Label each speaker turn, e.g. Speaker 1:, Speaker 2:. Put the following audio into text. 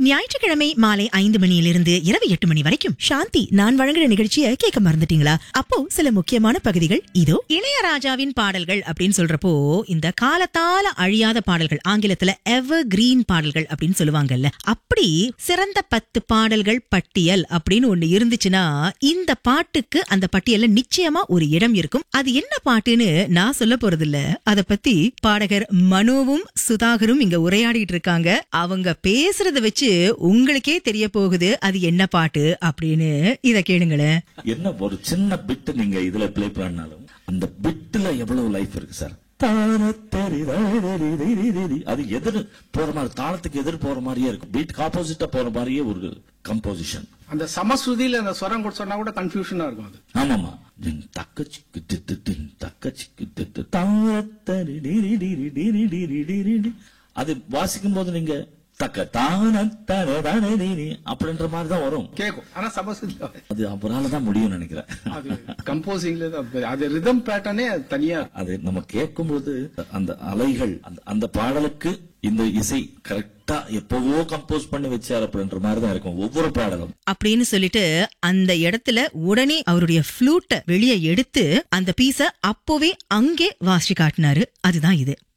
Speaker 1: ஞாயிற்றுக்கிழமை மாலை ஐந்து மணியிலிருந்து இரவு எட்டு மணி வரைக்கும் சாந்தி நான் வழங்குற நிகழ்ச்சியை கேட்க மறந்துட்டீங்களா அப்போ சில முக்கியமான பகுதிகள் இதோ இளையராஜாவின் பாடல்கள் அப்படின்னு சொல்றப்போ இந்த காலத்தால அழியாத பாடல்கள் ஆங்கிலத்துல எவர் கிரீன் பாடல்கள் அப்படின்னு சொல்லுவாங்கல்ல அப்படி சிறந்த பத்து பாடல்கள் பட்டியல் அப்படின்னு ஒண்ணு இருந்துச்சுன்னா இந்த பாட்டுக்கு அந்த பட்டியல்ல நிச்சயமா ஒரு இடம் இருக்கும் அது என்ன பாட்டுன்னு நான் சொல்ல போறதில்ல அத பத்தி பாடகர் மனோவும் சுதாகரும் இங்க உரையாடிட்டு இருக்காங்க அவங்க பேசுறத வச்சு உங்களுக்கே தெரிய போகுது அது என்ன பாட்டு அப்படின்னு இத கேளுங்களேன்
Speaker 2: என்ன ஒரு சின்ன பிட் நீங்க இதுல ப்ளே பண்ணாலும் அந்த பிட்ல எவ்வளவு லைஃப் இருக்கு சார் அது எதிர் போற மாதிரி தாளத்துக்கு எதிர் போற மாதிரியே இருக்கும் பீட் ஆப்போசிட்டா போற மாதிரியே ஒரு கம்போசிஷன்
Speaker 3: அந்த சமஸ்ருதியில அந்த ஸ்வரம் கூட சொன்னா கூட கன்ஃபியூஷனா இருக்கும் அது
Speaker 2: ஆமாமா டின் தக்க சிக்கு திட்டு டின் தக்க சிக்கு திட்டு தாரத்தரி டிரி டிரி டிரி டிரி டிரி டி. அது வாசிக்கும் போது நீங்க தக்க தான தர தர டிரி அப்படின்ற மாதிரி தான் வரும்
Speaker 3: கேக்கும் ஆனா சமஸ்ருதி வராது.
Speaker 2: அது அவரால தான் முடியும்னு நினைக்கிறேன்
Speaker 3: அது கம்போசிங்ல தான் அது ரிதம் பேட்டர்னே தனியா
Speaker 2: அது நம்ம கேட்கும்போது அந்த அலைகள் அந்த அந்த பாடலுக்கு இந்த இசை கரெக்டா எப்பவோ கம்போஸ் பண்ணி வச்சார் அப்படின்ற மாதிரி தான் இருக்கும் ஒவ்வொரு பாடலும்
Speaker 1: அப்படின்னு சொல்லிட்டு அந்த இடத்துல உடனே அவருடைய ஃப்ளூட்டை வெளியே எடுத்து அந்த பீஸ அப்போவே அங்கே வாசி காட்டினாரு அதுதான் இது